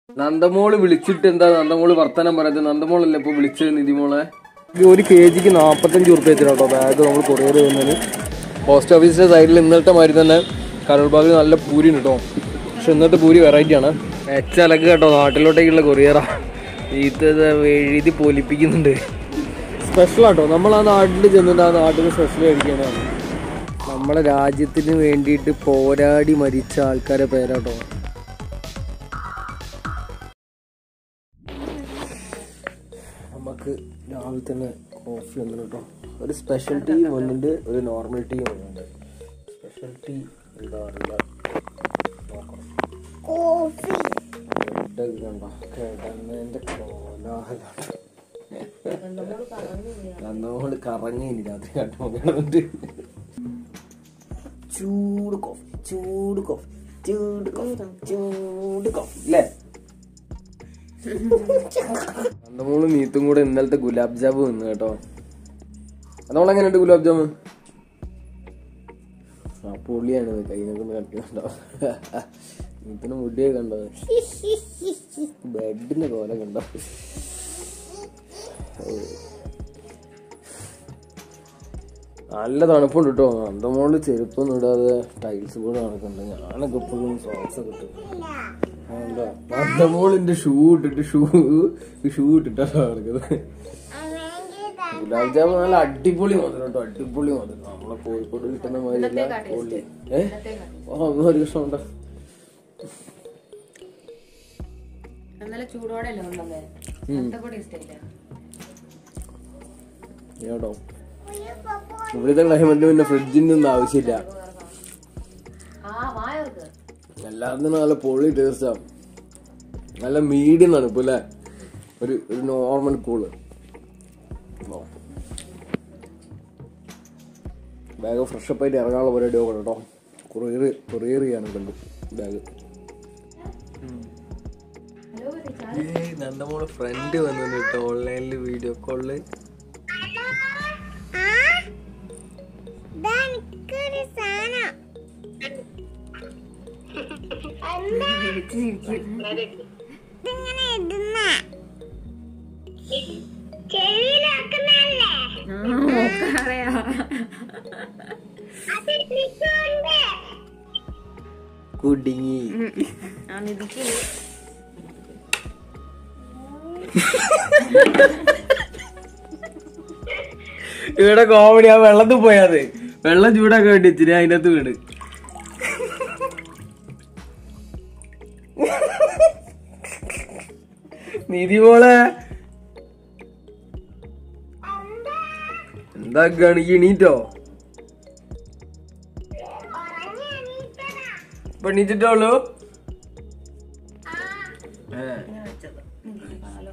നന്ദമോള് വിളിച്ചിട്ട് എന്താ നന്ദമോള് വർത്തനം പറയുന്നത് നന്ദമോളല്ലേ ഇപ്പൊ വിളിച്ചത് നിധിമോളെ ഒരു കെ ജിക്ക് നാപ്പത്തഞ്ച് ഉറുപ്പ്യ വെച്ചിട്ടോ ബാഗ് നമ്മൾ കൊറിയർ ചെയ്യുന്നതിന് പോസ്റ്റ് ഓഫീസിന്റെ സൈഡിൽ ഇന്നത്തെ മാതിരി തന്നെ കരോൾബാഗിൽ നല്ല പൂരി ഉണ്ട് കേട്ടോ പക്ഷെ ഇന്നത്തെ പൂരി വെറൈറ്റി ആണ് എച്ചലക്ക് കേട്ടോ നാട്ടിലോട്ടേക്കുള്ള കൊറിയറാ ഇത് എഴുതി പൊലിപ്പിക്കുന്നുണ്ട് സ്പെഷ്യൽ ആട്ടോ നമ്മൾ ആ നാട്ടിൽ ചെന്നിട്ട് ആ നാട്ടിൽ സ്പെഷ്യൽ കഴിക്കാനാണ് നമ്മളെ രാജ്യത്തിന് വേണ്ടിയിട്ട് പോരാടി മരിച്ച ആൾക്കാരെ പേരാട്ടോ നമുക്ക് രാവിലെ തന്നെ കോഫി വന്നു കേട്ടോ ഒരു സ്പെഷ്യൽ ടീ വന്നിട്ട് ഒരു നോർമൽ ടീ വന്നിട്ടുണ്ട് സ്പെഷ്യൽ ടീ എന്താ അറിയില്ല നോക്കണം ഇവിടെ കണ്ടോ കിടന്നതിന്റെ കോലാഹലാണ് നന്നോള് കറങ്ങി ഇനി രാത്രി കണ്ടു കിടന്നിട്ട് ചൂട് കോഫി ചൂട് കോഫി ചൂട് കോഫി ചൂട് കോഫി അല്ലേ നന്ദമോള് നീത്തും കൂടെ ഇന്നലത്തെ ഗുലാബ് ജാമ് വന്നു കേട്ടോ അതോളം എങ്ങനെയുണ്ട് ഗുലാബ് ജാമ് ആ പൊളിയാണ് കൈനൊക്കെ കളിക്കുന്നുണ്ടോ നീത്തിന് മുടിയൊക്കെ കണ്ടോ ബെഡിന്റെ കോല കണ്ടോ നല്ല തണുപ്പുണ്ട് കേട്ടോ നന്ദമോള് ചെരുപ്പൊന്നും ഇടാതെ ടൈൽസ് കൂടെ നടക്കുന്നുണ്ട് ഞാനൊക്കെ എപ്പോഴും സോക്സ് ഒക്കെ ഇട്ടു എന്താ നന്ദമോളിന്റെ ഷൂ ഇട്ടിട്ട് ഷൂ ഷൂ ഇട്ടിട്ടാ നടക്കുന്നത് ഗുലാബ് ജാമുൻ നല്ല അടിപൊളി മധുരം കേട്ടോ അടിപൊളി മധുരം നമ്മളെ കോഴിക്കോട് കിട്ടുന്ന മാതിരിയല്ല പൊളി ഏ ഓ ഒന്ന് ഒരു കഷ്ണം ഉണ്ടോ നല്ല ചൂടോടെ അല്ലേ ഉള്ളത് അത്രക്കൂടെ ഇഷ്ടമില്ല കേട്ടോ ഇവിടുത്തെ ക്ലൈമറ്റിന് പിന്നെ ഫ്രിഡ്ജിന്റെ ഒന്നും ആവശ്യമില്ല ആ വായർക്ക് എല്ലാത്തിനും നല്ല പൊളി ടേസ്റ്റാ നല്ല മീഡിയം തണുപ്പ് അല്ലേ ഒരു ഒരു normal cool bag fresh up ആയിട്ട് ഇറങ്ങാനുള്ള പരിപാടി നോക്കണം കേട്ടോ കൊറിയർ കൊറിയർ ചെയ്യാനുണ്ട് ബാഗ് നന്ദമോളെ ഫ്രണ്ട് വന്നു കേട്ടോ ഓൺലൈനിൽ വീഡിയോ കോളില് കുടുങ്ങി ആ നിധിക്ക് ഇവിടെ കോമഡി ആ വെള്ളത്തിൽ പോയാത് വെള്ളം ചൂടാക്കാൻ വേണ്ടി ഇച്ചിരി അതിനകത്ത് വീട് നിധി മോളെ എന്താ ഗണി എണീറ്റോ ഇപ്പൊ എണീറ്റിട്ടുള്ളൂ ഏ ഇങ്ങനെ വെച്ചത് നിധിക്ക് കാണാലോ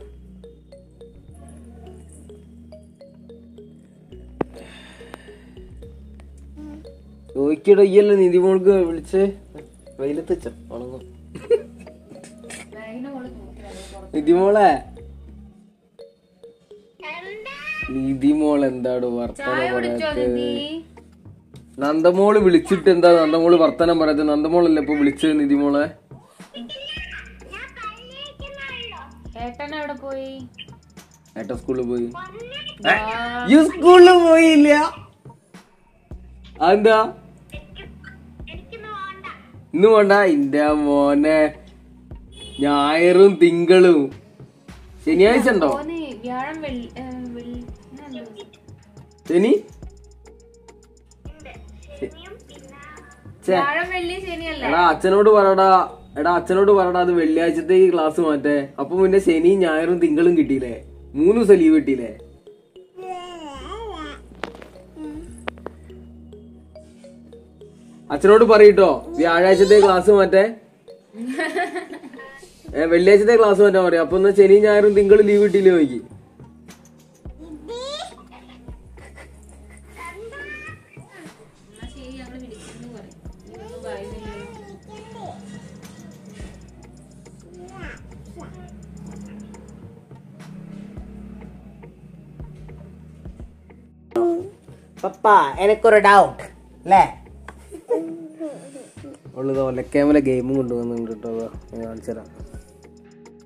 ചോദിക്കടോ ഈയല്ലേ നിധി മോൾക്ക് വിളിച്ച് വെയിലത്ത് വെച്ചോ ഉണങ്ങും ലൈന് പോലെ നോക്കിയാലോ നിധി മോളെ നിധി മോൾ എന്താണ് വർത്തമാനം കുടിച്ചോ പറയാത്തത് നിധി നന്ദമോള് വിളിച്ചിട്ട് എന്താ നന്ദമോള് വർത്തമാനം പറയാത്തത് നന്ദമോളല്ലേ ഇപ്പൊ വിളിച്ചത് നിധി മോളെ ഏട്ടൻ എവിടെ പോയി ഏട്ടാ സ്കൂളിൽ പോയി ഈ സ്കൂളിൽ പോയില്ല അതെന്താ ഇന്ന് വേണ്ട ഇന്റെ മോനെ ഞായറും തിങ്കളും ശനിയാഴ്ച ഉണ്ടോ ഓന് വ്യാഴം വെള്ളി ഏ, വെള്ളി ഇന്ന് എന്ത് ദിവസം? ശനി ഛെ, വ്യാഴം വെള്ളി ശനിയല്ല എടാ അച്ഛനോട് പറടാ എടാ അച്ഛനോട് പറടാ അത് വെള്ളിയാഴ്ചത്തേക്ക് ക്ലാസ് മാറ്റേ അപ്പൊ പിന്നെ ശനിയും ഞായറും തിങ്കളും കിട്ടിയില്ലേ മൂന്ന് ദിവസം ലീവ് കിട്ടിയില്ലേ അച്ഛനോട് പറയിട്ടോ വ്യാഴാഴ്ചത്തെ ക്ലാസ് മാറ്റേ ഏ വെള്ളിയാഴ്ചത്തെ ക്ലാസ് മാറ്റാൻ പറയാം അപ്പൊ എന്നാ ശനിയും ഞായറും തിങ്കളും ലീവ് കിട്ടിയില്ലേ നോക്കി എന്നാ ശരി ഞങ്ങള് വിളിക്കുന്നു പറയും നിനക്ക് പറയുന്നില്ലല്ലോ. പപ്പ എനിക്കൊരു ഡൗട്ട് അല്ലേ ഉള്ളത് ഒലക്കേമല ഗെയിമും കൊണ്ടുവന്നിട്ടുണ്ട് കേട്ടോ ഞാൻ കാണിച്ചു തരാം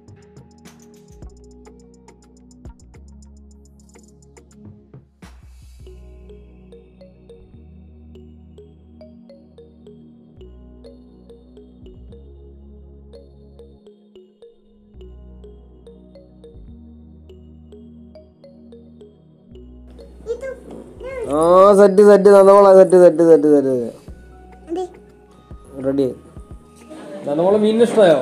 ആ സെറ്റ് സെറ്റ് നന്ദമോളെ set set set set ready നന്ദമോളെ മീൻ ഇഷ്ടമായോ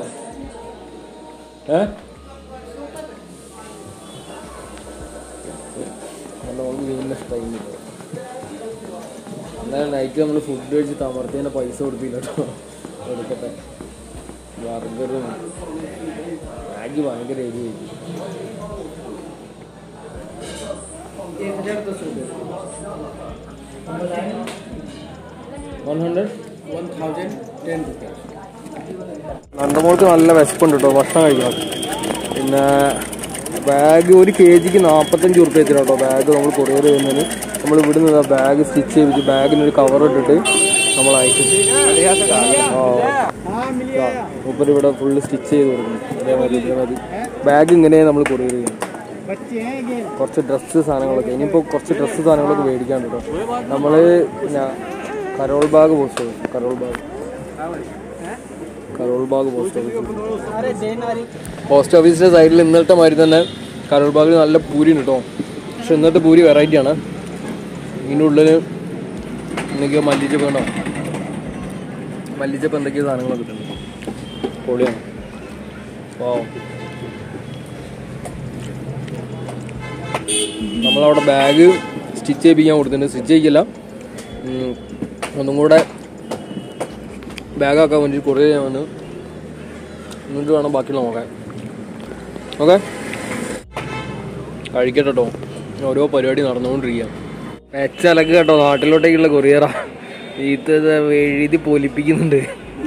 ഏ നന്ദമോൾക്ക് മീൻ ഇഷ്ടമായി എന്നാലും നൈറ്റ് നമ്മൾ ഫുഡ് കഴിച്ച് തമർത്തേനെ പൈസ കൊടുത്തില്ല കേട്ടോ കൊടുക്കട്ടെ ബർഗറും മാഗി ഭയങ്കര എരിവായിരിക്കും വൺ ഹൺഡ്രഡ് നന്ദമോൾക്ക് നല്ല വിശപ്പുണ്ട് കേട്ടോ ഭക്ഷണം കഴിക്കണം പിന്നെ ബാഗ് ഒരു കെ ജിക്ക് നാൽപ്പത്തഞ്ച് ഉറുപ്പ്യ വെച്ചിട്ട് കേട്ടോ ബാഗ് നമ്മൾ കൊറിയർ ചെയ്യുന്നതിന് നമ്മൾ ഇവിടുന്ന് ബാഗ് സ്റ്റിച്ച് ചെയ്തിട്ട് ബാഗിന് ഒരു കവർ ഇട്ടിട്ട് നമ്മൾ അയക്കും മൂപ്പർ ഇവിടെ ഫുള്ള് സ്റ്റിച്ച് ചെയ്ത് കൊടുക്കുന്നു അതേമാതിരി ഇതേമാതിരി ബാഗ് ഇങ്ങനെ നമ്മൾ കൊറിയർ ചെയ്യും കുറച്ച് ഡ്രസ്സ് സാധനങ്ങളൊക്കെ ഇനിയിപ്പോൾ കുറച്ച് ഡ്രസ്സ് സാധനങ്ങളൊക്കെ മേടിക്കാൻ കേട്ടോ നമ്മൾ പിന്നെ കരോൾ ബാഗ് പോസ്റ്റ് ചെയ്യും Karol Bagh Karol Bagh post office post ഓഫീസിന്റെ സൈഡിൽ ഇന്നലത്തെ മാതിരി തന്നെ കരോൾ ബാഗിൽ നല്ല പൂരി ഉണ്ട് കേട്ടോ പക്ഷെ ഇന്നത്തെ പൂരി വെറൈറ്റി ആണ് ഇതിൻ്റെ ഉള്ളിൽ എന്തൊക്കെയോ മല്ലിച്ചപ്പ് ഉണ്ടോ മല്ലിച്ചപ്പ് എന്തൊക്കെയോ സാധനങ്ങളൊക്കെ കിട്ടുന്നു പൊളിയാണ് ഓ നമ്മളവിടെ ബാഗ് സ്റ്റിച്ച് ചെയ്യിപ്പിക്കാൻ കൊടുത്തിട്ടുണ്ട് സ്റ്റിച്ച് ചെയ്യിക്കില്ല ഉം, ഒന്നും കൂടെ ബാഗാക്കാൻ വേണ്ടി കുറേ ചെയ്യാൻ വന്നു എന്നിട്ട് വേണം ബാക്കിയുള്ള നോക്കാൻ ഓക്കെ കഴിക്കട്ടെ കേട്ടോ ഓരോ പരിപാടി നടന്നുകൊണ്ടിരിക്കുക വെച്ചലക്ക് കേട്ടോ നാട്ടിലോട്ടേക്കുള്ള കൊറിയറാ ഇത് എഴുതി പൊലിപ്പിക്കുന്നുണ്ട്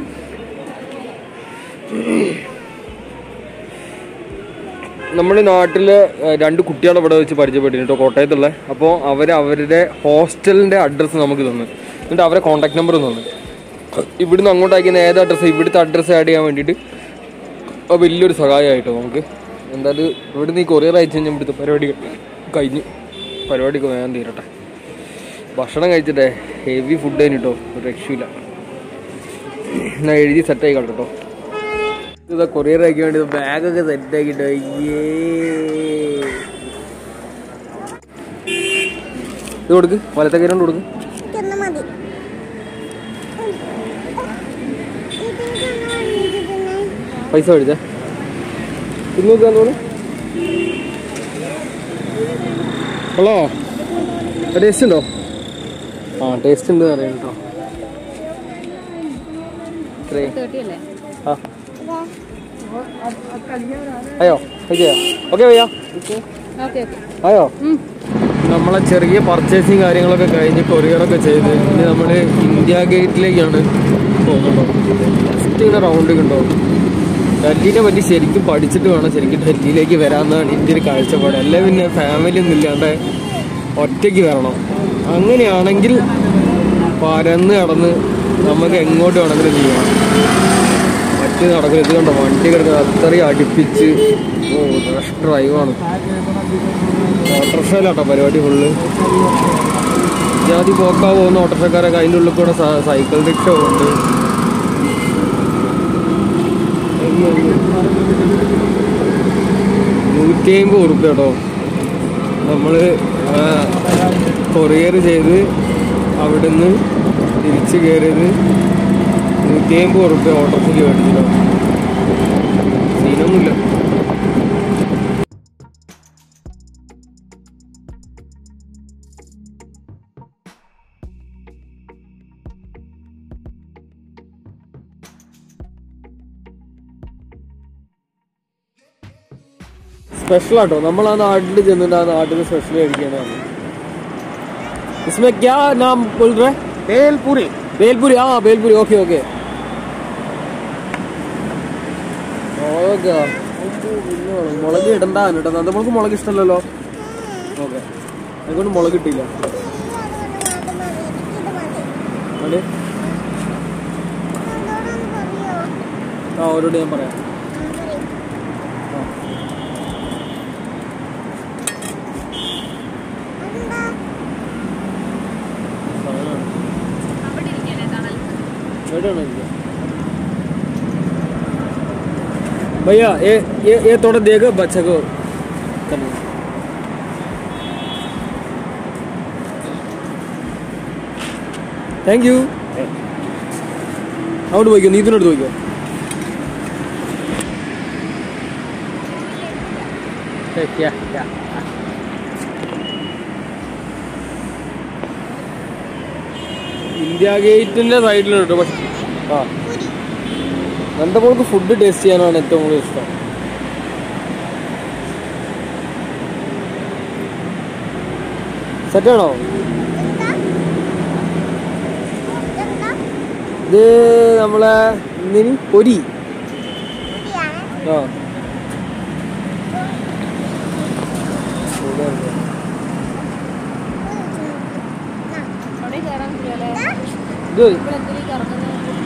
നമ്മൾ നാട്ടില് ഏഹ്, രണ്ട് കുട്ടികളെ ഇവിടെ വെച്ച് പരിചയപ്പെട്ടിട്ടുണ്ട് കേട്ടോ കോട്ടയത്തുള്ള അപ്പോൾ അവർ അവരുടെ ഹോസ്റ്റലിന്റെ അഡ്രസ്സ് നമുക്ക് തന്നു എന്നിട്ട് അവരെ കോൺടാക്ട് നമ്പർ തന്നു ഇവിടുന്ന് അങ്ങോട്ട് അയക്കുന്ന ഏത് അഡ്രസ്സ് ഇവിടുത്തെ അഡ്രസ്സ് ആഡ് ചെയ്യാൻ വേണ്ടിയിട്ട് അത് വലിയൊരു സഹായമായിട്ടോ നമുക്ക് എന്തായാലും ഇവിടുന്ന് ഈ കൊറിയർ അയച്ചു കഴിഞ്ഞാൽ ഇവിടുത്തെ പരിപാടി കഴിഞ്ഞ് പരിപാടിക്ക് വേഗം തീരട്ടെ ഭക്ഷണം കഴിച്ചിട്ടേ ഹെവി ഫുഡ് കഴിഞ്ഞിട്ടോ ഒരു രക്ഷയില്ല എന്നാ എഴുതി സെറ്റായി കേട്ടോ ഇതാ കൊറിയർ അയക്കാൻ വേണ്ടി ബാഗൊക്കെ സെറ്റ് ആക്കിട്ടോ അയ്യേ ഇത് കൊടുക്ക് വലത്തെ കൈ കൊണ്ട് കൊടുക്ക് പൈസ മേടിച്ചേ ഇരുന്നൂറ്റി തന്നോളൂ ഹലോ ടേസ്റ്റ് ഉണ്ടോ ആ ടേസ്റ്റ് ഉണ്ട് അറിയാം കേട്ടോ ഇത്രേ തേർട്ടിയല്ലേ ആ അയ്യോ ഓക്കെ ഓക്കെ ഭയ്യ ഓക്കെ ഓക്കെ അയ്യോ നമ്മളെ ചെറിയ പർച്ചേസിങ് കാര്യങ്ങളൊക്കെ കഴിഞ്ഞ് കൊറിയറൊക്കെ ചെയ്ത് ഇനി നമ്മൾ ഇന്ത്യ ഗേറ്റിലേക്കാണ് പോകുന്നത് ജസ്റ്റ് ഇങ്ങനെ റൗണ്ട് ഉണ്ടോ ഡൽഹിനെ പറ്റി ശരിക്കും പഠിച്ചിട്ട് വേണം ശരിക്കും ഡൽഹിയിലേക്ക് വരാമെന്നാണ് എൻ്റെ ഒരു കാഴ്ചപ്പാട് അല്ലെ പിന്നെ ഫാമിലി ഒന്നും ഇല്ലാണ്ട് ഒറ്റയ്ക്ക് വരണം അങ്ങനെയാണെങ്കിൽ പരന്ന് കടന്ന് നമുക്ക് എങ്ങോട്ട് വേണമെങ്കിലും ചെയ്യാം മറ്റു നടക്കുന്നത് ഇത് കണ്ടോ വണ്ടി കിടക്കുന്നത് അത്രയും അടുപ്പിച്ച് ഓ റഷ് ഡ്രൈവാണ് ഓട്ടോറിക്ഷയിലാട്ടോ പരിപാടി ഫുള്ള് ജാതി പോക്കാ പോകുന്ന ഓട്ടോറിക്ഷക്കാരൊക്കെ അതിൻ്റെ ഉള്ളിൽ കൂടെ സ- സൈക്കിൾ റിക്ഷ ഉണ്ട് നൂറ്റി അമ്പത് ഉറുപ്പ്യ കേട്ടോ നമ്മൾ കൊറിയർ ചെയ്ത് അവിടുന്ന് തിരിച്ച് കയറിയത് നൂറ്റി അമ്പത് ഉറുപ്പ്യ ഓട്ടോറിക്ഷയ്ക്ക് മേടിച്ചിട്ടോ സീനൊന്നുമില്ല സ്പെഷ്യൽ ആട്ടോ നമ്മൾ ആ നാട്ടിൽ ചെന്നിട്ട് ആ നാട്ടിൽ സ്പെഷ്യൽ കഴിക്കാനാണ് इसमें क्या नाम बोल रहे भेलपुरी बेलपुरी हाँ बेलपुरी ओके ओके ഓക്കെ മുളക് ഇടണ്ട കേട്ടോ നമ്മൾക്ക് മുളക് ഇഷ്ടമല്ലല്ലോ ഓക്കെ അതുകൊണ്ട് മുളക് കിട്ടിയില്ല അതെ ആ അവരോട് ഞാൻ പറയാം ആ. സാധനമാണ്. അവിടെ ഇരിക്കണേ തണൽ എവിടെയാണോ ഇരിക്കുക? भैया ये ये ये थोड़ा देगा बच्चे को करना താങ്ക് യു അങ്ങോട്ട് പോയിക്കോ നീതിനോട് പോയിക്കോ ഇന്ത്യ ഗേറ്റിന്റെ സൈഡിലുണ്ട് പക്ഷെ ആ നന്ദമോൾക്ക് ഫുഡ് ടേസ്റ്റ് ചെയ്യാനാണ് ഏറ്റവും കൂടുതൽ ഇഷ്ടം സെറ്റാണോ ഇത് നമ്മളെ എന്തിന് പൊരി ആ അവിടെ കയറാൻ പറ്റില്ലല്ലേ ഇത് ഇവിടെ എന്തെങ്കിലും കറങ്ങുന്നത്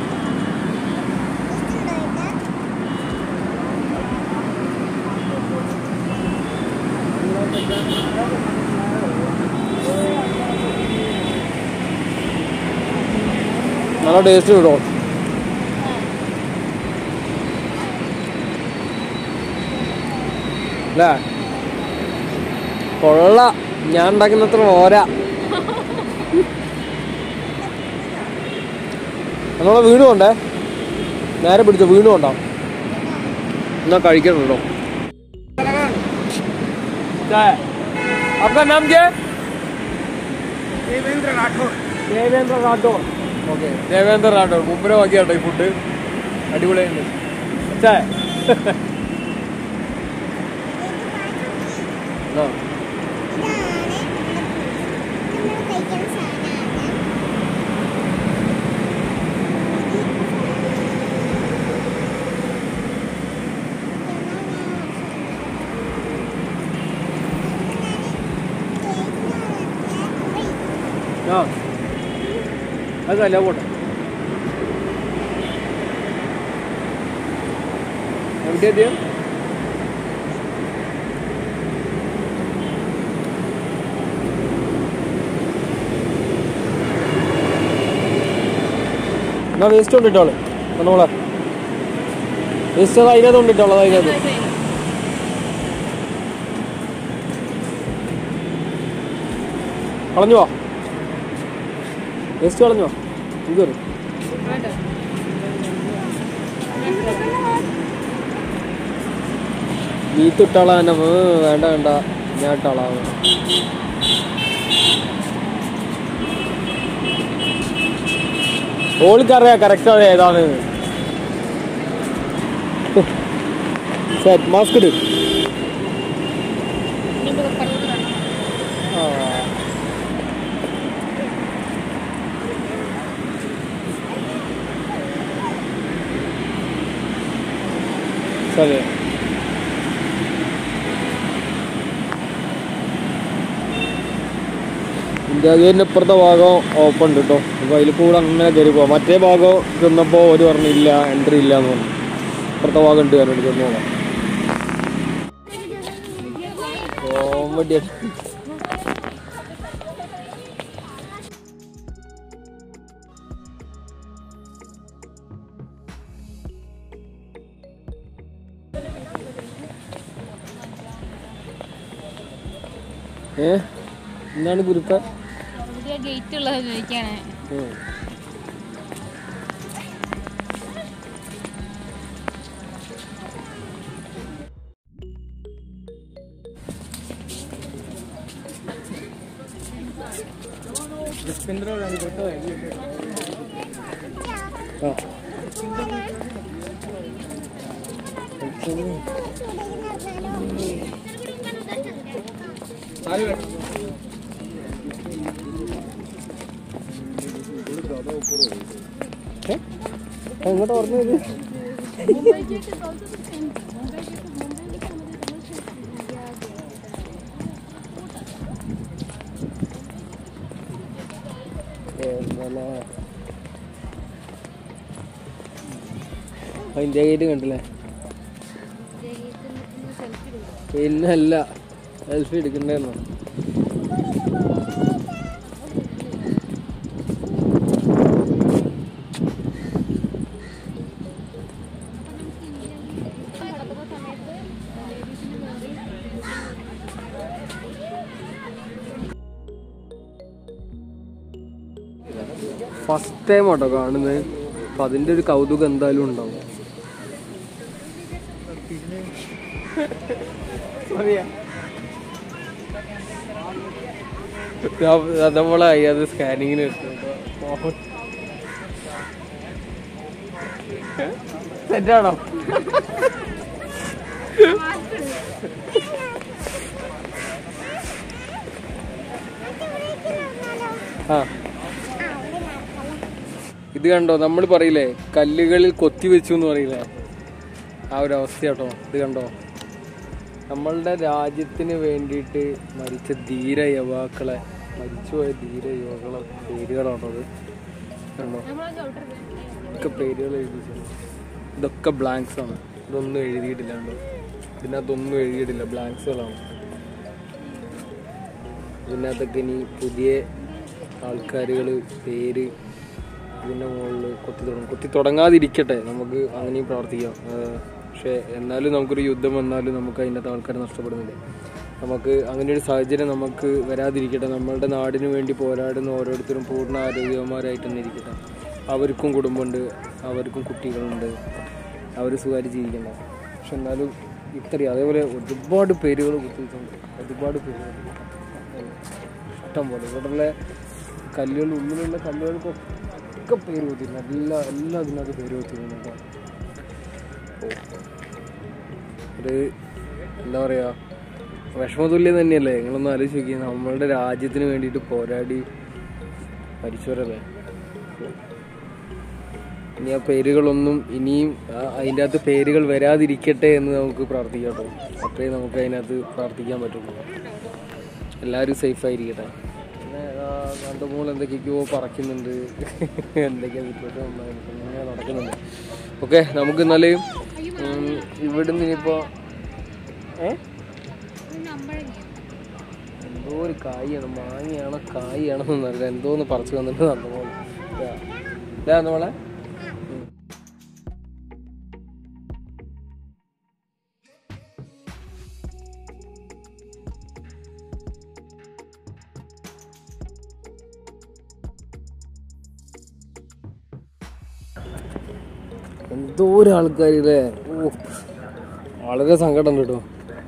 നല്ല ടേസ്റ്റ് കിട്ടും അല്ലേ കൊള്ള ഞാൻ ഉണ്ടാക്കുന്നത്ര പോരാ നമ്മളെ വീണ് കൊണ്ടേ നേരെ പിടിച്ചോ വീണ് കൊണ്ടോ എന്നാ കഴിക്കണം കേട്ടോ आपका नाम क्या है देवेंद्र राठौर ദേവേന്ദ്ര റാഠോർ ഓക്കെ ദേവേന്ദ്ര റാഠോർ മുമ്പിനെ വാക്കിയാട്ടോ ഈ ഫുഡ് അടിപൊളിയുണ്ട് അച്ഛാ ആ ആ അതല്ല പോട്ടെ എവിടെ എത്തിയോ എന്നാ വേസ്റ്റ് കൊണ്ടിട്ടോളെ നമ്മളെ വേസ്റ്റ് അത് അതിനകത്ത് കൊണ്ടിട്ടോളത് അതിനകത്ത് കളഞ്ഞു വാ വേസ്റ്റ് കളഞ്ഞോ എനിക്ക് വരും വേണ്ട നീത്ത് ഇട്ടാളാ തന്നെ വേണ്ട വേണ്ട ഞാൻ ഇട്ടാളാ ഓൾക്കറിയാം കറക്റ്റ് അത് ഏതാണ് സെറ്റ് മാസ്ക് ഇട് ഇനിയിപ്പോ പലത് വേണം. സരി ഇന്ത്യ ഗേറ്റിൻ്റെ ഇപ്പുറത്തെ ഭാഗം ഓപ്പൺ ഉണ്ട് കേട്ടോ അപ്പോൾ അതിൽ കൂടെ അങ്ങനെ കയറി പോവാം മറ്റേ ഭാഗം ചെന്നപ്പോൾ ഒരു പറഞ്ഞില്ല എൻട്രി ഇല്ല എന്ന് പറഞ്ഞു ഇപ്പുറത്തെ ഭാഗം ഉണ്ട് കാരണം ചെന്ന് നോക്കാം കോമഡിയാണ് ഏ എന്താണ് കുരുപ്പ പുതിയ ഗേറ്റ് ഉള്ളത് ചോദിക്കാണ് ഉം. ആ. ഏ? ആ, ഇങ്ങോട്ട് പറഞ്ഞത് ഇന്ത്യ ഗേറ്റ് കണ്ടില്ലേ പിന്നല്ല സെൽഫി എടുക്കണ്ടേന്നോ ഫസ്റ്റ് ടൈം ആട്ടോ കാണുന്നത് അപ്പം അതിൻ്റെ ഒരു കൗതുകം എന്തായാലും ഉണ്ടാവും നമ്മളെ അത് സ്കാനിങ്ങിന് സെറ്റാണോ ആ ഇത് കണ്ടോ നമ്മൾ പറയില്ലേ കല്ലുകളിൽ കൊത്തി വെച്ചു എന്ന് പറയില്ലേ ആ ഒരു അവസ്ഥയാട്ടോ ഇത് കണ്ടോ നമ്മളുടെ രാജ്യത്തിന് വേണ്ടിയിട്ട് മരിച്ച ധീര യുവാക്കളെ മരിച്ചുപോയ ധീര യുവാക്കളെ പേരുകളാണോ അത് കണ്ടോ ഒക്കെ പേരുകൾ എഴുതിയിട്ടുണ്ട് ഇതൊക്കെ ബ്ലാങ്ക്സ് ആണ് ഇതൊന്നും എഴുതിയിട്ടില്ല കണ്ടോ ഇതിനകത്തൊന്നും എഴുതിയിട്ടില്ല ബ്ലാങ്ക്സുകളാണ് ഇതിനകത്തൊക്കെ ഇനി പുതിയ ആൾക്കാരുകൾ പേര് ഇതിൻ്റെ മുകളിൽ കൊത്തി തുടങ്ങും കൊത്തി തുടങ്ങാതിരിക്കട്ടെ നമുക്ക് അങ്ങനെയും പ്രാർത്ഥിക്കാം ഏഹ് പക്ഷേ എന്നാലും നമുക്കൊരു യുദ്ധം വന്നാലും നമുക്ക് അതിൻ്റെ ആൾക്കാർ നഷ്ടപ്പെടുന്നില്ല നമുക്ക് അങ്ങനെ ഒരു സാഹചര്യം നമുക്ക് വരാതിരിക്കട്ടെ നമ്മളുടെ നാടിന് വേണ്ടി പോരാടുന്ന ഓരോരുത്തരും പൂർണ്ണ ആരോഗ്യവന്മാരായിട്ട് തന്നെ ഇരിക്കട്ടെ അവർക്കും കുടുംബമുണ്ട് അവർക്കും കുട്ടികളുണ്ട് അവർ സുഖമായിട്ട് ജീവിക്കണ്ട പക്ഷെ എന്നാലും ഇത്രയും അതേപോലെ ഒരുപാട് പേരുകൾ കുത്തിയിട്ടുണ്ട് ഒരുപാട് പേരുകൾ ഇഷ്ടം പോലെ ഇവിടെയുള്ള കല്ലുകൾ ഉള്ളിലുള്ള കല്ലുകൾക്കൊക്കെ പേര് കുത്തിയിരുന്നു എല്ലാ എല്ലാ അതിനകത്ത് പേര് കുത്തിയിരുന്നു കേട്ടോ ഒരു എന്താ പറയുക വിഷമതുല്യം തന്നെയല്ലേ നിങ്ങളൊന്ന് ആലോചിച്ച് നോക്കി നമ്മളുടെ രാജ്യത്തിന് വേണ്ടിയിട്ട് പോരാടി മരിച്ചവരല്ലേ ഇനി ആ പേരുകളൊന്നും ഇനിയും ആ- അതിൻ്റെ അകത്ത് പേരുകൾ വരാതിരിക്കട്ടെ എന്ന് നമുക്ക് പ്രാർത്ഥിക്കാം കേട്ടോ അത്രേ നമുക്ക് അതിനകത്ത് പ്രാർത്ഥിക്കാൻ പറ്റുള്ളൂ എല്ലാവരും സേഫ് ആയിരിക്കട്ടെ പിന്നെ കണ്ടുമൂൾ എന്തൊക്കെയൊക്കെയോ പറക്കുന്നുണ്ട് എന്തൊക്കെയാ സിറ്റുവേഷൻ ഇങ്ങനെ നടക്കുന്നുണ്ട് ഓക്കെ നമുക്ക് എന്നാലും ഉം, ഇവിടുന്ന് ഇനിയിപ്പോൾ ഏ എന്തോ ഒരു കായാണ് മാങ്ങയാണോ കായാണോ എന്നറിയില്ല എന്തോ ഒന്ന് പറിച്ചു വന്നിട്ട് നന്നപോലെ ഇതാ നമ്മളെ എന്തോ ഒരു ആൾക്കാരില്ലേ ഓ വളരെ സങ്കടം കേട്ടോ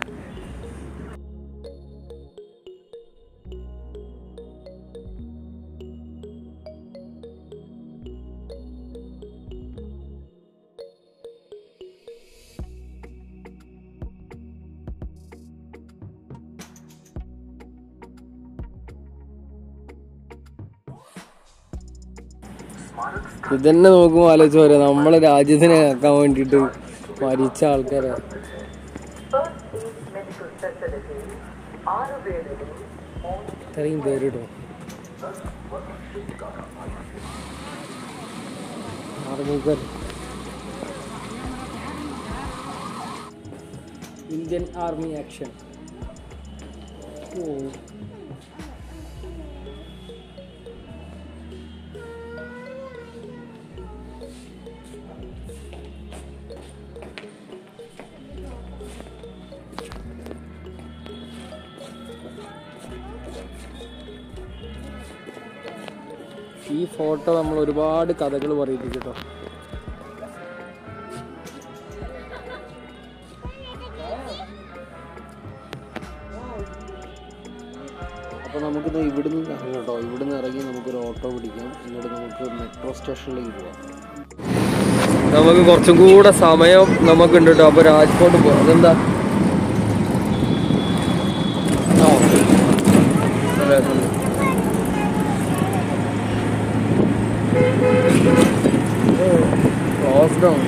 ഇതന്നെ നോക്കുമ്പോൾ ആലോചിച്ച് പോരാ നമ്മളെ രാജ്യത്തിനെ കാക്കാൻ വേണ്ടിയിട്ട് മരിച്ച ആൾക്കാരെ ഇത്രയും പേരിട്ടോ ആർമിക്കാർ ഇന്ത്യൻ ആർമി ആക്ഷൻ ഓ ഈ ഫോട്ടോ നമ്മൾ ഒരുപാട് കഥകൾ പറയിപ്പിക്കും കേട്ടോ അപ്പോൾ നമുക്കിത് ഇവിടുന്ന് ഇറങ്ങാം കേട്ടോ ഇവിടുന്ന് ഇറങ്ങി നമുക്കൊരു ഓട്ടോ പിടിക്കാം എന്നിട്ട് നമുക്ക് മെട്രോ സ്റ്റേഷനിലേക്ക് പോവാം നമുക്ക് കുറച്ചും കൂടെ സമയം നമുക്കുണ്ട് കേട്ടോ അപ്പോൾ രാജ്കോട്ട് പോവാം അതെന്താ ആ അതെ, അതെ. क्रॉस डाउन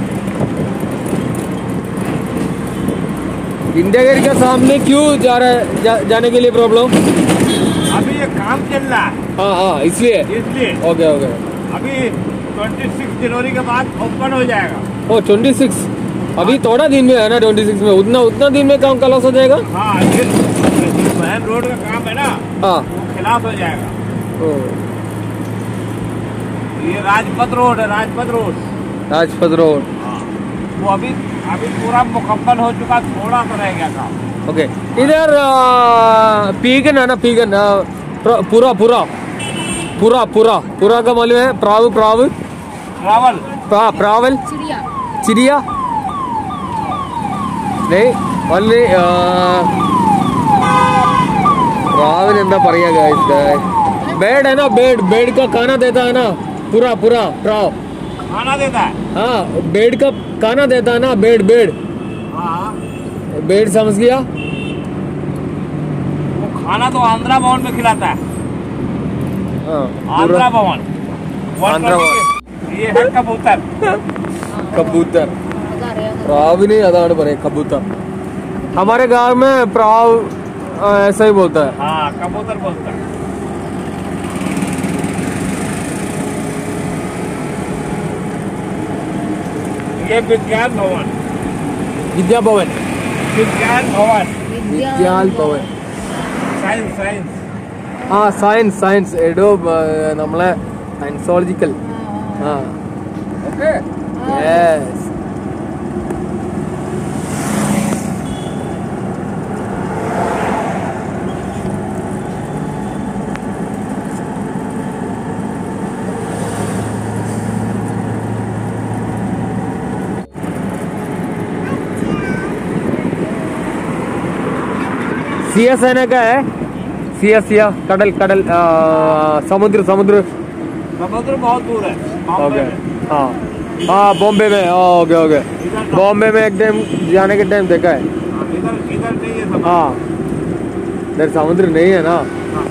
इंडिया गेट के सामने क्यों जा रहा है जा, जाने के लिए प्रॉब्लम अभी ये काम चल रहा है हाँ हाँ इसलिए इसलिए ओके ओके अभी 26 जनवरी के बाद ओपन हो जाएगा ओ ट्वेंटी सिक्स अभी थोड़ा दिन में है ना ट्वेंटी सिक्स में उतना उतना दिन में काम क्लास हो जाएगा हाँ ये मेन रोड का काम है ना हाँ वो खिलाफ हो जाएगा ओ, ये राजपथ रोड है राजपथ रोड राजपथ रोड हाँ वो अभी अभी पूरा मुकम्मल हो चुका थोड़ा तो रह गया काम ओके इधर आ, पीगन है ना पीगन आ, प्र- पूरा पूरा पुरा पुरा पुरा का मालूम है प्राव प्राव ट्रैवल प्रा, प्रावल ചിരിയ चिड़िया नहीं ओनली प्रावल എന്താ പറയാ guys बेड है ना बेड बेड का खाना देता है ना पूरा पूरा प्राव खाना देता है हाँ बेड का खाना देता है ना बेड बेड हाँ बेड समझ गया वो खाना तो आंध्रा भवन में खिलाता है हाँ आंध्रा भवन वन आंध्रा ट्वेंटी ये है कबूतर कबूतर അതറിയാം പ്രാവിന് അതാണ് പറയാ കബൂतर हमारे गांव में प्राव आ, ऐसा ही बोलता है हाँ कबूतर बोलता है ये विज्ञान भवन विद्या भवन विज्ञान भवन വിദ്യാൽ ഭവൻ साइंस साइंस ആ സയൻസ് സയൻസ് എടോ ആ, നമ്മളെ സയൻസോളജിക്കൽ ആ ओके യെസ് सिया सेना का है सिया सिया कडल कडल आ, समुद्र समुद्र समुद्र बहुत दूर है बॉम्बे ओके में। हाँ हाँ बॉम्बे में हाँ, ओके ओके इधर बॉम्बे में एक टाइम जाने के टाइम देखा है हाँ, इधर इधर नहीं है समुद्र हाँ इधर समुद्र नहीं है ना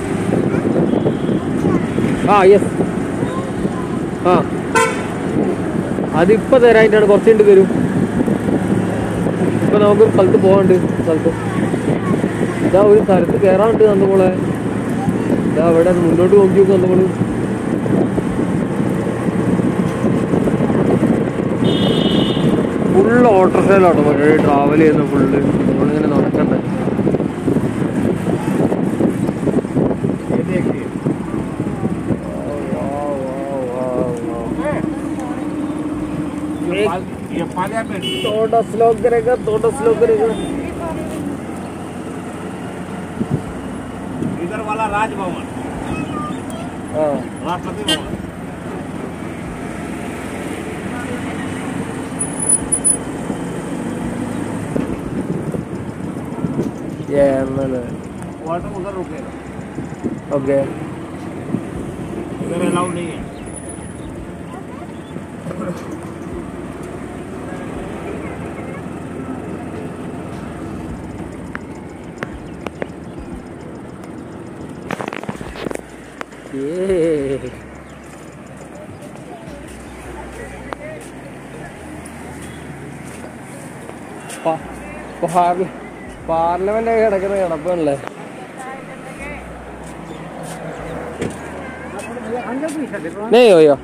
हाँ യെസ് ആ അതിപ്പോ തരാനായിട്ടാണ് കുറച്ച് കഴിഞ്ഞിട്ട് തരും ഇപ്പൊ നമുക്ക് ഒരു സ്ഥലത്ത് പോകാണ്ട് സ്ഥലത്ത് ഇതാ ഒരു സ്ഥലത്ത് കയറാണ്ട് നന്ദമോളെ ഇതാ അവിടെ മുന്നോട്ട് നോക്കി നോക്കും നന്ദമോള് ഫുള്ള് ഓട്ടോറിക്ഷയിലാട്ടോ പരിപാടി ട്രാവൽ ചെയ്യുന്ന ഫുള്ള് നമ്മളിങ്ങനെ നടക്കണ്ടേ ये देखिए ये पाल- ये पार्लियामेंट थोड़ा स्लो करेगा थोड़ा स्लो करेगा इधर वाला राजभवन हाँ राष्ट्रपति भवन ये मैंने ऑटो उधर रुकेगा ओके इधर अलाउ नहीं है ये പാർലമെന്റ് കിടക്കുന്ന കിടപ്പല്ലേ नहीं भैया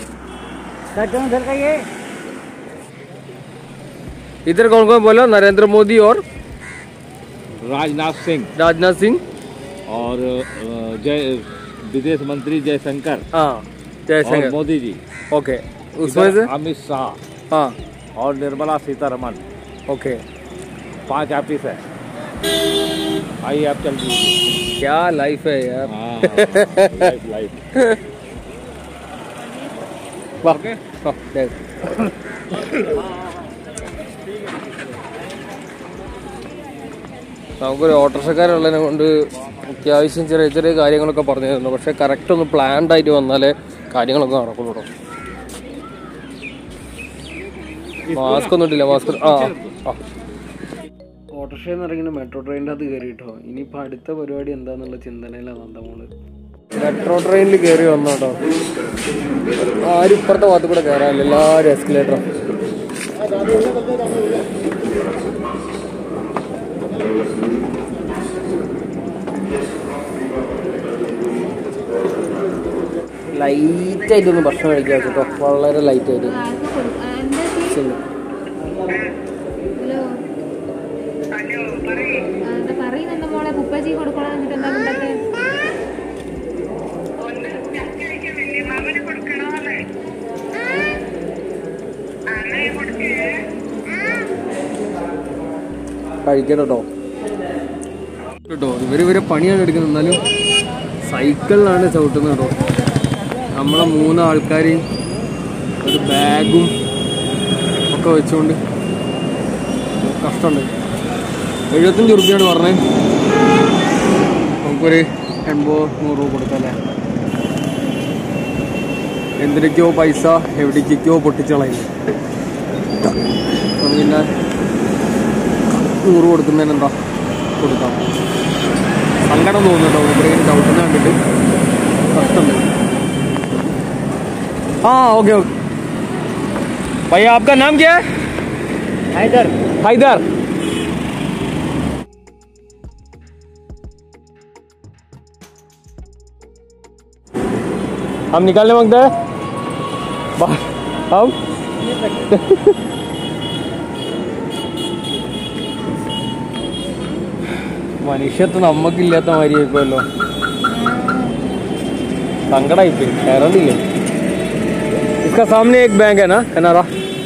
इधर कौन कौन बोला नरेंद्र मोदी और राजनाथ सिंह राजनाथ सिंह और अ, जय विदेश मंत्री जयशंकर हाँ और जयशंकर मोदी जी ओके उसमें इधर से अमित शाह हाँ और निर्मला सीतारमन ओके पांच ऑफिस है आइए आप चल दीजिए क्या लाइफ है यार हाँ, लाइफ लाइफ वाह वाह, देख। നമുക്കൊരു ഓട്ടോറിക്ഷക്കാരുള്ളതിനെ കൊണ്ട് അത്യാവശ്യം ചെറിയ ചെറിയ കാര്യങ്ങളൊക്കെ പറഞ്ഞു തരുന്നു പക്ഷെ കറക്റ്റ് ഒന്ന് പ്ലാൻഡ് ആയിട്ട് വന്നാലേ കാര്യങ്ങളൊക്കെ നടക്കുള്ളൂ കേട്ടോ മാസ്ക് ഒന്നും ഇട്ടില്ല മാസ്ക് ആ ആ ഓട്ടോറിക്ഷയിൽ നിന്ന് ഇറങ്ങി മെട്രോ ട്രെയിനിൻ്റെ അത് കയറി കേട്ടോ ഇനിയിപ്പോൾ അടുത്ത പരിപാടി എന്താന്നുള്ള ചിന്തനയിലാണ് നന്ദമോള് മെട്രോ ട്രെയിനിൽ കയറി വന്നോട്ടോ ആരും ഇപ്പുറത്തെ ഭാഗത്ത് കൂടെ കയറാനില്ല എല്ലാവരും എസ്കലേറ്ററും ലൈറ്റ് ആയിട്ടൊന്ന് ഭക്ഷണം കഴിക്കാൻ കേട്ടോ വളരെ ലൈറ്റ് ആയിട്ട് ആർക്ക് കൊടു- ആ, എന്താ ചെയ്യ്? ശരി. ഹലോ ആ, എന്താ പറയുന്നുണ്ട് മോളെ കുപ്പച്ചി കൊടുക്കണം എന്നിട്ട് എന്താ ഉണ്ടാക്കുക കഴിക്കണം കേട്ടോ കേട്ടോ ഇവര് ഇവരെ പണിയാണ് എടുക്കുന്നത് എന്നാലും സൈക്കിളിലാണ് ചവിട്ടുന്നത് കേട്ടോ നമ്മളെ മൂന്ന് ആൾക്കാർ ഒരു ബാഗും ഒക്കെ വെച്ചുകൊണ്ട് കഷ്ടമുണ്ട് എഴുപത്തഞ്ച് റുപ്യാണ് പറഞ്ഞത് നമുക്കൊരു എൺപത് നൂറ് രൂപ കൊടുക്കാം അല്ലേ എന്തിനൊക്കെയോ പൈസ എവിടേക്കൊക്കെയോ പൊട്ടിച്ചളയും അപ്പം പിന്നെ നൂറ് കൊടുക്കുന്നതിന് എന്താ കൊടുക്കാം സങ്കടം തോന്നുന്നുണ്ടോ ഇവിടെയും ചവിട്ടുന്ന കണ്ടിട്ട് കഷ്ടമുണ്ട് ആ ഓക്കെ ഓക്കെ भैया आपका नाम क्या है हैदर हैदर हम निकालने मांगते हैं बा- हम മനുഷ്യത്ത് നമ്മക്കില്ലാത്ത മാതിരി ആയിപ്പോയല്ലോ സങ്കടായിപ്പോയി കയറണ്ടില്ലേ इसका सामने एक बैंक है ना कनारा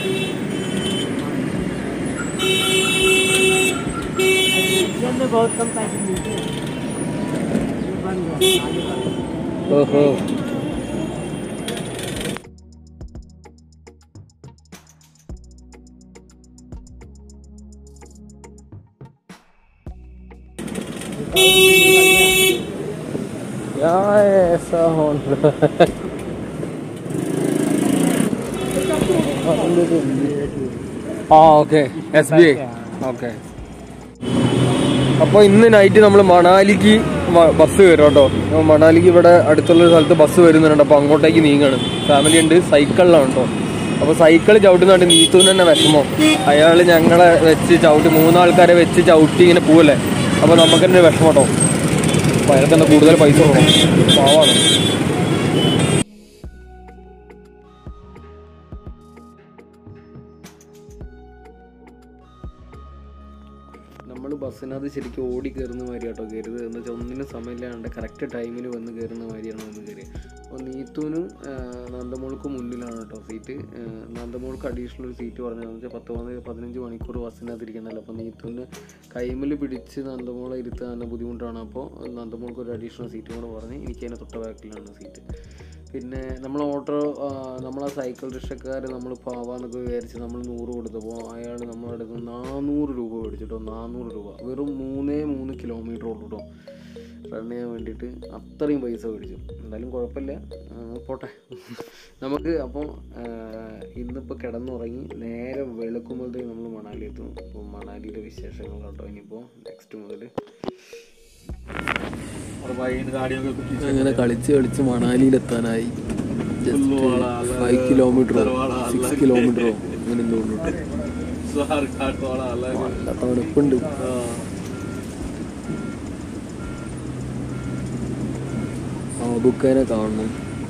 बहुत कम पैसे मिलते हैं ये बंद है आगे बढ़ो। ओहो क्या ऐसा हो रहा है ആ okay S B I okay അപ്പോൾ ഇന്ന് നൈറ്റ് നമ്മൾ മണാലിക്ക് മ- ബസ് വരും കേട്ടോ അപ്പോൾ മണാലിക്ക് ഇവിടെ അടുത്തുള്ള ഒരു സ്ഥലത്ത് ബസ് വരുന്നുണ്ട് അപ്പോൾ അങ്ങോട്ടേക്ക് നീങ്ങാണ് ഫാമിലി ഉണ്ട് സൈക്കിളിലാണ് കേട്ടോ അപ്പോൾ സൈക്കിൾ ചവിട്ടുന്നുണ്ട് നീത്തുവിന് തന്നെ വിഷമോ അയാൾ ഞങ്ങളെ വെച്ച് ചവിട്ടി മൂന്നാൾക്കാരെ വെച്ച് ചവിട്ടി ഇങ്ങനെ പോവല്ലേ അപ്പോൾ നമുക്ക് തന്നെ വിഷമം കേട്ടോ അപ്പോൾ അയാൾക്ക് തന്നെ കൂടുതൽ പൈസ കൊടുക്കണം പാവാണ് നമ്മൾ ബസ്സിനകത്ത് ശരിക്കും ഓടി കയറുന്ന മാതിരി കേട്ടോ കയറുന്നത് എന്ന് വെച്ചാൽ ഒന്നിനും സമയമില്ലാണ്ട് കറക്റ്റ് ടൈമിന് വന്ന് കയറുന്ന മാതിരിയാണ് വന്ന് കയറിയത് അപ്പോൾ നീത്തുവിനും നന്ദമോൾക്കും മുന്നിലാണ് കേട്ടോ സീറ്റ് നന്ദമോൾക്ക് അഡീഷണൽ ഒരു സീറ്റ് പറഞ്ഞതെന്ന് വെച്ചാൽ പത്ത് പതിനഞ്ച് പതിനഞ്ച് മണിക്കൂർ ബസ്സിനകത്ത് ഇരിക്കുന്നതല്ല അപ്പോൾ നീത്തുവിന് കൈമിൽ പിടിച്ച് നന്ദമോളെ ഇരുത്താൻ തന്നെ ബുദ്ധിമുട്ടാണ് അപ്പോൾ നന്ദമോൾക്ക് ഒരു അഡീഷണൽ സീറ്റ് കൂടെ പറഞ്ഞ് എനിക്ക് അതിൻ്റെ തൊട്ട ബാക്കിലാണ് സീറ്റ് പിന്നെ നമ്മൾ ഓട്ടോ നമ്മളെ സൈക്കിൾ റിക്ഷക്കാർ നമ്മൾ പാവാന്നൊക്കെ വിചാരിച്ച് നമ്മൾ നൂറ് കൊടുത്തപ്പോൾ അയാൾ നമ്മുടെ അടുത്ത് നാനൂറ് രൂപ മേടിച്ചിട്ടോ നാനൂറ് രൂപ വെറും മൂന്നേ മൂന്ന് കിലോമീറ്റർ ഉള്ളൂ കേട്ടോ റൺ ചെയ്യാൻ വേണ്ടിയിട്ട് അത്രയും പൈസ മേടിച്ചു എന്തായാലും കുഴപ്പമില്ല ആ, പോട്ടെ നമുക്ക് അപ്പോൾ ഇന്നിപ്പോൾ കിടന്നുറങ്ങി നേരെ വെളുക്കുമ്പോഴത്തേക്ക് നമ്മൾ മണാലി എത്തും അപ്പോൾ മണാലിയിലെ വിശേഷങ്ങൾ കേട്ടോ ഇനിയിപ്പോൾ നെക്സ്റ്റ് മുതൽ और भाई इन गाड़ियों के कुछ അങ്ങനെ കളിച്ച് കളിച്ച് മണാലിയിലെത്താനായി ഫൈവ് കിലോമീറ്ററോ സിക്സ് കിലോമീറ്ററോ അങ്ങനെ എന്തോ सुहार घाट वाला अलग है നല്ല തണുപ്പുണ്ട് ബുക്കേനെ കാണണം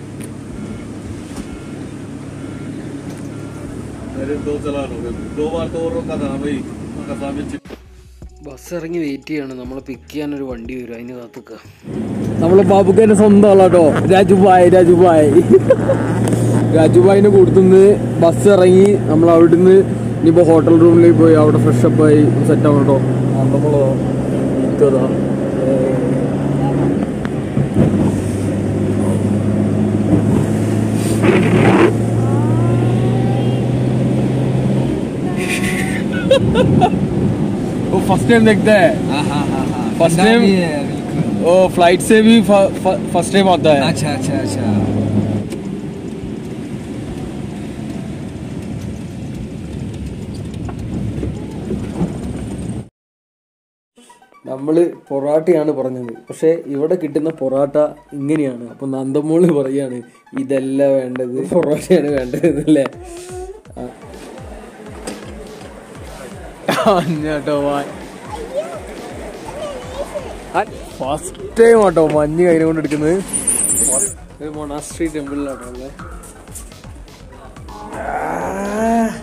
मेरे दो चलान हो गए दो बार तो और रोका था भाई उनका सामने चिप ബസ് ഇറങ്ങി വെയിറ്റ് ചെയ്യാണ് നമ്മളെ പിക്ക് ചെയ്യാൻ ഒരു വണ്ടി വരും അതിന് കാത്തുക്ക നമ്മളെ ബാബുക്കേന്റെ സ്വന്തം ആളാട്ടോ രാജുബായ് രാജുബായ് രാജുബായിനെ കൊടുത്തുനിന്ന് ബസ് ഇറങ്ങി നമ്മൾ അവിടുന്ന് ഇനിയിപ്പോ ഹോട്ടൽ റൂമിലേക്ക് പോയി അവിടെ ഫ്രഷ് അപ്പ് ആയി സെറ്റ് ആവണം കേട്ടോ നമ്മളോ ഇത്തതാ वो फर्स्ट टाइम देखता है फर्स्ट टाइम वो फ्लाइट से भी फर्स्ट टाइम आता है अच्छा अच्छा अच्छा നമ്മള് പൊറാട്ടയാണ് പറഞ്ഞത് പക്ഷെ ഇവിടെ കിട്ടുന്ന പൊറാട്ട ഇങ്ങനെയാണ് അപ്പൊ നന്ദമോള് പറയാണ് ഇതല്ല വേണ്ടത് പൊറോട്ടയാണ് വേണ്ടത് എന്നല്ലേ ഫസ്റ്റ് ടൈം ആട്ടോ മഞ്ഞ് കയ്യിൽ കൊണ്ട് എടുക്കുന്നത് ഒരു മൊണാസ്ട്രി ടെമ്പിളിലാട്ടോ അല്ലേ